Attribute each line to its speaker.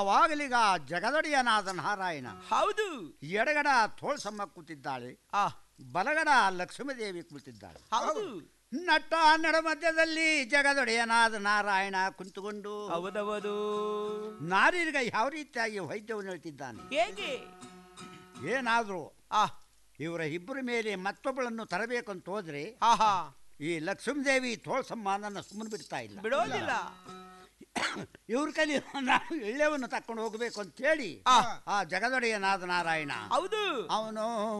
Speaker 1: ಆವಾಗಲೀಗ ಜಗದೊಡೆಯನಾದ ನಾರಾಯಣ
Speaker 2: ಹೌದು
Speaker 1: ಎಡಗಡ ತೋಳ್ಸಮ್ಮ ಕೂತಿದ್ದಾಳೆ
Speaker 2: ಆ
Speaker 1: ಬಲಗಡ ಲಕ್ಷ್ಮೀದೇವಿ ಕೂತಿದ್ದಾಳೆ
Speaker 2: ಹೌದು
Speaker 1: ನಟ್ಟ ನಡ ಮಧ್ಯದಲ್ಲಿ ಜಗದೊಡೆಯನಾದ ನಾರಾಯಣ ಕುಂತುಕೊಂಡು
Speaker 2: ಹೌದವದು
Speaker 1: ನಾರಿಗ ಯಾವ ರೀತಿಯಾಗಿ ವೈದ್ಯವನ್ನು ಹೇಳ್ತಿದ್ದಾನೆ
Speaker 2: ಹೇಗೆ
Speaker 1: ಏನಾದರೂ
Speaker 2: ಆ
Speaker 1: ಇವರ ಇಬ್ಬರ ಮೇಲೆ ಮತ್ತೊಬ್ಬಳನ್ನು ತರಬೇಕಂತ ಹೋದ್ರೆ
Speaker 2: ಆಹಾ
Speaker 1: ಈ ಲಕ್ಷ್ಮೀದೇವಿ ತೋಳ್ಸಮ್ಮ ನನ್ನ ಸುಮ್ಮನೆ ಬಿಡ್ತಾ ಇಲ್ಲ
Speaker 2: ಬಿಡೋದಿಲ್ಲ
Speaker 1: ಇವ್ರ ಕೈಲಿ ನಾನು ಎಳ್ಳೆವನ್ನು ತಕೊಂಡು ಹೋಗಬೇಕು ಅಂತ ಹೇಳಿ
Speaker 2: ಆ
Speaker 1: ಆ ಜಗದೊಡೆಯನಾದ ನಾರಾಯಣ
Speaker 2: ಹೌದು
Speaker 1: ಅವನು